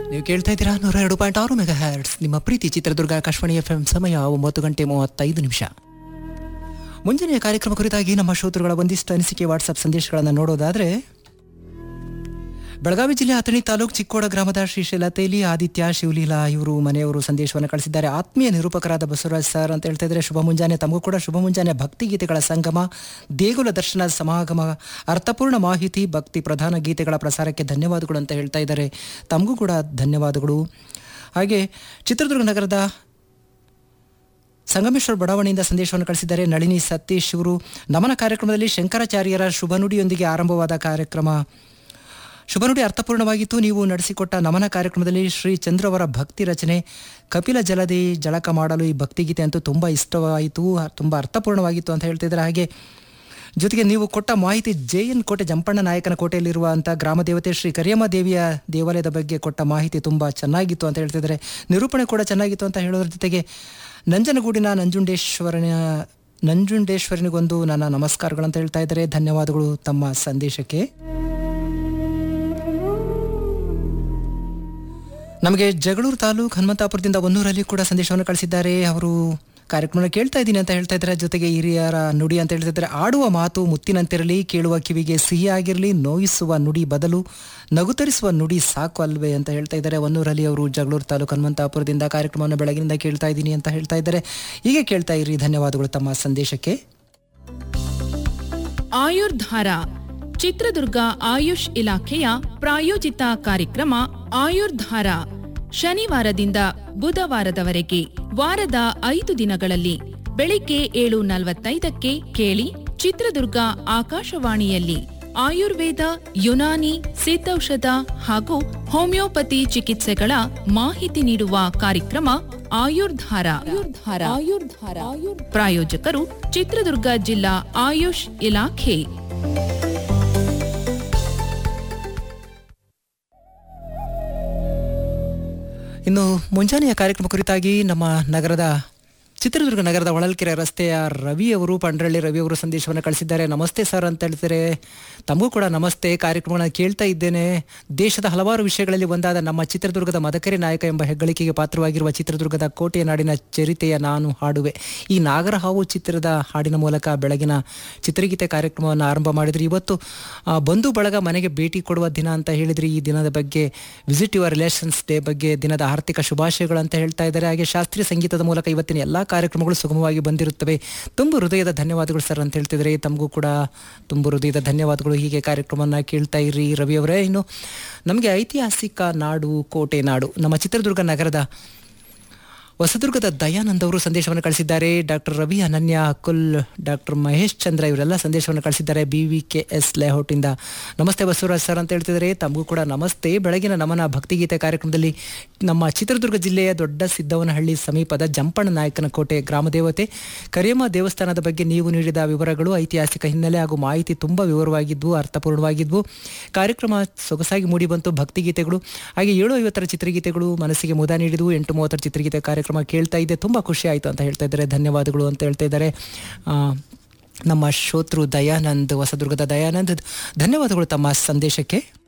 ನೀವು ಕೇಳ್ತಾ ಇದ್ದೀರಾ ನೂರ ಎರಡು ಪಾಯಿಂಟ್ ಆರು ಮೆಗಾ ಹ್ಯಾಟ್ಸ್ ನಿಮ್ಮ ಪ್ರೀತಿ ಚಿತ್ರದುರ್ಗ ಆಕಾಶವಾಣಿ ಎಫ್ ಎಂ ಸಮಯ ಒಂಬತ್ತು ಗಂಟೆ ಮೂವತ್ತೈದು ನಿಮಿಷ ಮುಂಜಾನೆಯ ಕಾರ್ಯಕ್ರಮ ಕುರಿತಾಗಿ ನಮ್ಮ ಶ್ರೋತೃಗಳ ಒಂದಿಷ್ಟು ಅನಿಸಿಕೆ ವಾಟ್ಸಪ್ ಸಂದೇಶಗಳನ್ನು ನೋಡೋದಾದ್ರೆ ಬೆಳಗಾವಿ ಜಿಲ್ಲೆ ಅಥಣಿ ತಾಲೂಕು ಚಿಕ್ಕೋಡ ಗ್ರಾಮದ ಶ್ರೀಶೈಲ ತೇಲಿ ಆದಿತ್ಯ ಶಿವಲೀಲಾ ಇವರು ಮನೆಯವರು ಸಂದೇಶವನ್ನು ಕಳಿಸಿದ್ದಾರೆ ಆತ್ಮೀಯ ನಿರೂಪಕರಾದ ಬಸವರಾಜ್ ಸರ್ ಅಂತ ಹೇಳ್ತಾ ಇದ್ದಾರೆ ಶುಭ ಮುಂಜಾನೆ ತಮಗೂ ಕೂಡ ಶುಭ ಮುಂಜಾನೆ ಭಕ್ತಿಗೀತೆಗಳ ಸಂಗಮ ದೇಗುಲ ದರ್ಶನ ಸಮಾಗಮ ಅರ್ಥಪೂರ್ಣ ಮಾಹಿತಿ ಭಕ್ತಿ ಪ್ರಧಾನ ಗೀತೆಗಳ ಪ್ರಸಾರಕ್ಕೆ ಧನ್ಯವಾದಗಳು ಅಂತ ಹೇಳ್ತಾ ಇದ್ದಾರೆ ತಮಗೂ ಕೂಡ ಧನ್ಯವಾದಗಳು ಹಾಗೆ ಚಿತ್ರದುರ್ಗ ನಗರದ ಸಂಗಮೇಶ್ವರ ಬಡಾವಣೆಯಿಂದ ಸಂದೇಶವನ್ನು ಕಳಿಸಿದ್ದಾರೆ ನಳಿನಿ ಸತೀಶ್ ಇವರು ನಮನ ಕಾರ್ಯಕ್ರಮದಲ್ಲಿ ಶಂಕರಾಚಾರ್ಯರ ಶುಭ ನುಡಿಯೊಂದಿಗೆ ಆರಂಭವಾದ ಕಾರ್ಯಕ್ರಮ ಶುಭ ನುಡಿ ಅರ್ಥಪೂರ್ಣವಾಗಿತ್ತು ನೀವು ನಡೆಸಿಕೊಟ್ಟ ನಮನ ಕಾರ್ಯಕ್ರಮದಲ್ಲಿ ಶ್ರೀ ಚಂದ್ರವರ ಭಕ್ತಿ ರಚನೆ ಕಪಿಲ ಜಲದಿ ಜಳಕ ಮಾಡಲು ಈ ಭಕ್ತಿಗೀತೆ ಅಂತೂ ತುಂಬ ಇಷ್ಟವಾಯಿತು ತುಂಬ ಅರ್ಥಪೂರ್ಣವಾಗಿತ್ತು ಅಂತ ಹೇಳ್ತಿದ್ದಾರೆ ಹಾಗೆ ಜೊತೆಗೆ ನೀವು ಕೊಟ್ಟ ಮಾಹಿತಿ ಜೆ ಎನ್ ಕೋಟೆ ಜಂಪಣ್ಣ ನಾಯಕನ ಕೋಟೆಯಲ್ಲಿರುವಂಥ ಗ್ರಾಮ ದೇವತೆ ಶ್ರೀ ಕರಿಯಮ್ಮ ದೇವಿಯ ದೇವಾಲಯದ ಬಗ್ಗೆ ಕೊಟ್ಟ ಮಾಹಿತಿ ತುಂಬ ಚೆನ್ನಾಗಿತ್ತು ಅಂತ ಹೇಳ್ತಿದ್ದಾರೆ ನಿರೂಪಣೆ ಕೂಡ ಚೆನ್ನಾಗಿತ್ತು ಅಂತ ಹೇಳೋದ್ರ ಜೊತೆಗೆ ನಂಜನಗೂಡಿನ ನಂಜುಂಡೇಶ್ವರನ ನಂಜುಂಡೇಶ್ವರನಿಗೊಂದು ನನ್ನ ನಮಸ್ಕಾರಗಳು ಅಂತ ಹೇಳ್ತಾ ಇದ್ದಾರೆ ಧನ್ಯವಾದಗಳು ತಮ್ಮ ಸಂದೇಶಕ್ಕೆ ನಮಗೆ ಜಗಳೂರು ತಾಲೂಕು ಹನುಮಂತಾಪುರದಿಂದ ಒನ್ನೂರಲ್ಲಿ ಕೂಡ ಸಂದೇಶವನ್ನು ಕಳಿಸಿದ್ದಾರೆ ಅವರು ಕಾರ್ಯಕ್ರಮ ಕೇಳ್ತಾ ಇದ್ದೀನಿ ಅಂತ ಹೇಳ್ತಾ ಇದ್ದಾರೆ ಜೊತೆಗೆ ಹಿರಿಯರ ನುಡಿ ಅಂತ ಹೇಳ್ತಾ ಇದ್ದಾರೆ ಆಡುವ ಮಾತು ಮುತ್ತಿನಂತಿರಲಿ ಕೇಳುವ ಕಿವಿಗೆ ಸಿಹಿಯಾಗಿರಲಿ ನೋಯಿಸುವ ನುಡಿ ಬದಲು ನಗುತ್ತರಿಸುವ ನುಡಿ ಸಾಕು ಅಲ್ವೇ ಅಂತ ಹೇಳ್ತಾ ಇದ್ದಾರೆ ಒನ್ನೂರಲ್ಲಿ ಅವರು ಜಗಳೂರು ತಾಲೂಕು ಹನುಮಂತಾಪುರದಿಂದ ಕಾರ್ಯಕ್ರಮವನ್ನು ಬೆಳಗಿನಿಂದ ಕೇಳ್ತಾ ಇದ್ದೀನಿ ಅಂತ ಹೇಳ್ತಾ ಇದ್ದಾರೆ ಹೀಗೆ ಕೇಳ್ತಾ ಇರಿ ಧನ್ಯವಾದಗಳು ತಮ್ಮ ಸಂದೇಶಕ್ಕೆ ಆಯುರ್ಧಾರ ಚಿತ್ರದುರ್ಗ ಆಯುಷ್ ಇಲಾಖೆಯ ಪ್ರಾಯೋಜಿತ ಕಾರ್ಯಕ್ರಮ ಆಯುರ್ಧಾರ ಶನಿವಾರದಿಂದ ಬುಧವಾರದವರೆಗೆ ವಾರದ ಐದು ದಿನಗಳಲ್ಲಿ ಬೆಳಿಗ್ಗೆ ಏಳು ನಲವತ್ತೈದಕ್ಕೆ ಕೇಳಿ ಚಿತ್ರದುರ್ಗ ಆಕಾಶವಾಣಿಯಲ್ಲಿ ಆಯುರ್ವೇದ ಯುನಾನಿ ಸಿದ್ಧೌಷಧ ಹಾಗೂ ಹೋಮಿಯೋಪತಿ ಚಿಕಿತ್ಸೆಗಳ ಮಾಹಿತಿ ನೀಡುವ ಕಾರ್ಯಕ್ರಮ ಆಯುರ್ಧಾರ ಆಯುರ್ಧಾರ ಆಯುರ್ಧಾರ ಪ್ರಾಯೋಜಕರು ಚಿತ್ರದುರ್ಗ ಜಿಲ್ಲಾ ಆಯುಷ್ ಇಲಾಖೆ ಇನ್ನು ಮುಂಜಾನೆಯ ಕಾರ್ಯಕ್ರಮ ಕುರಿತಾಗಿ ನಮ್ಮ ನಗರದ ಚಿತ್ರದುರ್ಗ ನಗರದ ಹೊಳಲ್ಕೆರೆ ರಸ್ತೆಯ ರವಿ ಅವರು ಪಂಡ್ರಳ್ಳಿ ರವಿ ಅವರು ಸಂದೇಶವನ್ನು ಕಳಿಸಿದ್ದಾರೆ ನಮಸ್ತೆ ಸರ್ ಅಂತ ಹೇಳ್ತಾರೆ ತಮಗೂ ಕೂಡ ನಮಸ್ತೆ ಕಾರ್ಯಕ್ರಮಗಳನ್ನು ಕೇಳ್ತಾ ಇದ್ದೇನೆ ದೇಶದ ಹಲವಾರು ವಿಷಯಗಳಲ್ಲಿ ಒಂದಾದ ನಮ್ಮ ಚಿತ್ರದುರ್ಗದ ಮದಕರಿ ನಾಯಕ ಎಂಬ ಹೆಗ್ಗಳಿಕೆಗೆ ಪಾತ್ರವಾಗಿರುವ ಚಿತ್ರದುರ್ಗದ ಕೋಟೆಯ ನಾಡಿನ ಚರಿತೆಯ ನಾನು ಹಾಡುವೆ ಈ ನಾಗರಹಾವು ಚಿತ್ರದ ಹಾಡಿನ ಮೂಲಕ ಬೆಳಗಿನ ಚಿತ್ರಗೀತೆ ಕಾರ್ಯಕ್ರಮವನ್ನು ಆರಂಭ ಮಾಡಿದ್ರಿ ಇವತ್ತು ಆ, ಬಂಧು ಬಳಗ ಮನೆಗೆ ಭೇಟಿ ಕೊಡುವ ದಿನ ಅಂತ ಹೇಳಿದ್ರಿ ಈ ದಿನದ ಬಗ್ಗೆ ವಿಸಿಟ್ ಯುವರ್ ರಿಲೇಷನ್ಸ್ ಡೇ ಬಗ್ಗೆ ದಿನದ ಆರ್ಥಿಕ ಶುಭಾಶಯಗಳು ಅಂತ ಹೇಳ್ತಾ ಇದ್ದಾರೆ ಹಾಗೆ ಶಾಸ್ತ್ರೀಯ ಸಂಗೀತದ ಮೂಲಕ ಇವತ್ತಿನ ಎಲ್ಲ ಕಾರ್ಯಕ್ರಮಗಳು ಸುಗಮವಾಗಿ ಬಂದಿರುತ್ತವೆ ತುಂಬ ಹೃದಯದ ಧನ್ಯವಾದಗಳು ಸರ್ ಅಂತ ಹೇಳ್ತಿದ್ರೆ ತಮಗೂ ಕೂಡ ತುಂಬ ಹೃದಯದ ಧನ್ಯವಾದಗಳು ಹೀಗೆ ಕಾರ್ಯಕ್ರಮವನ್ನು ಕೇಳ್ತಾ ಇರಿ ರವಿ ಅವರೇ ಇನ್ನು ನಮಗೆ ಐತಿಹಾಸಿಕ ನಾಡು ಕೋಟೆ ನಾಡು ನಮ್ಮ ಚಿತ್ರದುರ್ಗ ನಗರದ ಹೊಸದುರ್ಗದ ದಯಾನಂದ್ ಅವರು ಸಂದೇಶವನ್ನು ಕಳಿಸಿದ್ದಾರೆ ಡಾಕ್ಟರ್ ರವಿ ಅನನ್ಯ ಅಕುಲ್ ಡಾಕ್ಟರ್ ಮಹೇಶ್ ಚಂದ್ರ ಇವರೆಲ್ಲ ಸಂದೇಶವನ್ನು ಕಳಿಸಿದ್ದಾರೆ ಬಿ ವಿ ಕೆ ಎಸ್ ಲೇಔಟಿಂದ ನಮಸ್ತೆ ಬಸವರಾಜ್ ಸರ್ ಅಂತ ಹೇಳ್ತಿದ್ದಾರೆ ತಮಗೂ ಕೂಡ ನಮಸ್ತೆ ಬೆಳಗಿನ ನಮನ ಭಕ್ತಿಗೀತೆ ಕಾರ್ಯಕ್ರಮದಲ್ಲಿ ನಮ್ಮ ಚಿತ್ರದುರ್ಗ ಜಿಲ್ಲೆಯ ದೊಡ್ಡ ಸಿದ್ದವನಹಳ್ಳಿ ಸಮೀಪದ ಜಂಪಣ್ಣ ನಾಯಕನ ಕೋಟೆ ಗ್ರಾಮ ದೇವತೆ ಕರಿಯಮ್ಮ ದೇವಸ್ಥಾನದ ಬಗ್ಗೆ ನೀವು ನೀಡಿದ ವಿವರಗಳು ಐತಿಹಾಸಿಕ ಹಿನ್ನೆಲೆ ಹಾಗೂ ಮಾಹಿತಿ ತುಂಬ ವಿವರವಾಗಿದ್ವು ಅರ್ಥಪೂರ್ಣವಾಗಿದ್ವು ಕಾರ್ಯಕ್ರಮ ಸೊಗಸಾಗಿ ಮೂಡಿಬಂತು ಭಕ್ತಿಗೀತೆಗಳು ಹಾಗೆ ಏಳು ಐವತ್ತರ ಚಿತ್ರಗೀತೆಗಳು ಮನಸ್ಸಿಗೆ ಮುದ ನೀಡಿದವು ಎಂಟು ಮೂವತ್ತರ ಚಿತ್ರಗೀತೆ ಕಾರ್ಯಕ್ರಮ ಕೇಳ್ತಾ ಇದ್ದೆ ತುಂಬ ಖುಷಿ ಆಯಿತು ಅಂತ ಹೇಳ್ತಾ ಇದ್ದಾರೆ ಧನ್ಯವಾದಗಳು ಅಂತ ಹೇಳ್ತಾ ಇದ್ದಾರೆ ಆ, ನಮ್ಮ ಶ್ರೋತೃ ದಯಾನಂದ್ ಹೊಸದುರ್ಗದ ದಯಾನಂದ್ ಧನ್ಯವಾದಗಳು ತಮ್ಮ ಸಂದೇಶಕ್ಕೆ